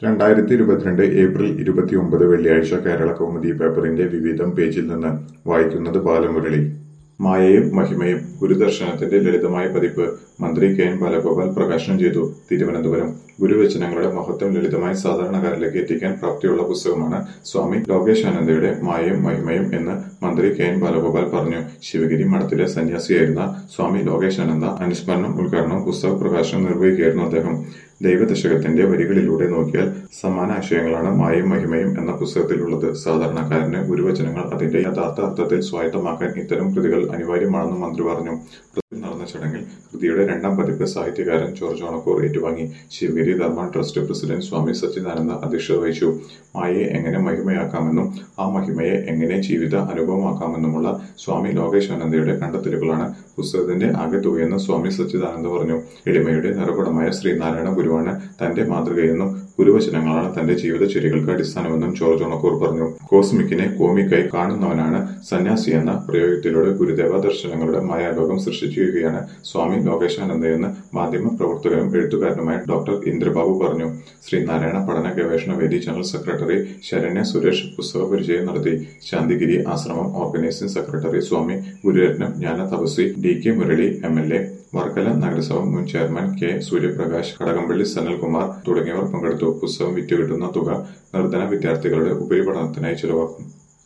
രണ്ടായിരത്തി ഇരുപത്തിരണ്ട് ഏപ്രിൽ ഇരുപത്തിയൊമ്പത് വെള്ളിയാഴ്ച കേരള കൗമുദി പേപ്പറിന്റെ വിവിധം പേജിൽ നിന്ന് വായിക്കുന്നത് ബാലമുരളി മായയും മഹിമയും ഗുരുദർശനത്തിന്റെ ലളിതമായ പതിപ്പ് മന്ത്രി കെ എൻ ബാലഗോപാൽ പ്രകാശനം ചെയ്തു തിരുവനന്തപുരം ഗുരുവചനങ്ങളുടെ മഹത്വം ലളിതമായി സാധാരണക്കാരിലേക്ക് എത്തിക്കാൻ പ്രാപ്തിയുള്ള പുസ്തകമാണ് സ്വാമി ലോകേശാനന്ദയുടെ മായയും മഹിമയും എന്ന് മന്ത്രി കെ എൻ ബാലഗോപാൽ പറഞ്ഞു ശിവഗിരി മഠത്തിലെ സന്യാസിയായിരുന്ന സ്വാമി ലോകേശാനന്ദ അനുസ്മരണം ഉദ്ഘാടനവും പുസ്തക പ്രകാശനം നിർവഹിക്കുകയായിരുന്നു അദ്ദേഹം ദൈവദശകത്തിന്റെ വരികളിലൂടെ നോക്കിയാൽ സമാന ആശയങ്ങളാണ് മായയും മഹിമയും എന്ന പുസ്തകത്തിലുള്ളത് സാധാരണക്കാരന് ഗുരുവചനങ്ങൾ അതിന്റെ യഥാർത്ഥ അർത്ഥത്തിൽ സ്വായത്തമാക്കാൻ ഇത്തരം കൃതികൾ അനിവാര്യമാണെന്ന് മന്ത്രി പറഞ്ഞു പ്രസിൽ നടന്ന ചടങ്ങിൽ കൃതിയുടെ രണ്ടാം പതിപ്പ് സാഹിത്യകാരൻ ജോർജ് ഓണക്കൂർ ഏറ്റുവാങ്ങി ശിവഗിരി ധർമ്മ ട്രസ്റ്റ് പ്രസിഡന്റ് സ്വാമി സച്ചിദാനന്ദ അധ്യക്ഷത വഹിച്ചു മായയെ എങ്ങനെ മഹിമയാക്കാമെന്നും ആ മഹിമയെ എങ്ങനെ ജീവിത അനുഭവമാക്കാമെന്നുമുള്ള സ്വാമി ലോകേശാനന്ദയുടെ കണ്ടെത്തലുകളാണ് പുസ്തകത്തിന്റെ ആകെ തുകയെന്ന് സ്വാമി സച്ചിദാനന്ദ പറഞ്ഞു എളിമയുടെ നിറകുടമായ ശ്രീനാരായണ ഗുരുവാണ് തന്റെ മാതൃകയെന്നും ഗുരുവചനങ്ങളാണ് തന്റെ ജീവിതചര്യകൾക്ക് അടിസ്ഥാനമെന്നും ജോർജ് ഓണക്കൂർ പറഞ്ഞു കോസ്മിക്കിനെ കോമിക്കായി കാണുന്നവനാണ് സന്യാസി എന്ന പ്രയോഗത്തിലൂടെ ഗുരുദേവ ദർശനങ്ങളുടെ മായാലോകം സൃഷ്ടിക്കുകയാണ് സ്വാമി ലോകേശാനന്ദയെന്ന് മാധ്യമ പ്രവർത്തകനും എഴുത്തുകാരനുമായ ഡോക്ടർ ഇന്ദ്രബാബു പറഞ്ഞു ശ്രീനാരായണ പഠന ഗവേഷണ വേദി ജനറൽ സെക്രട്ടറി ശരണ്യ സുരേഷ് പുസ്തക പരിചയം നടത്തി ശാന്തിഗിരി ആശ്രമം organising secretary Swami Gururatnam Jnana Thapasvi D K Murali M L A Varkala നഗരസഭ മുൻ ചെയർമാൻ കെ സൂര്യപ്രകാശ് കടകംപള്ളി സനൽകുമാർ തുടങ്ങിയവർ പങ്കെടുത്തു പുസ്തകം വിറ്റുകിട്ടുന്ന തുക നിർധന വിദ്യാർത്ഥികളുടെ ഉപരിപഠനത്തിനായി ചെലവാക്കും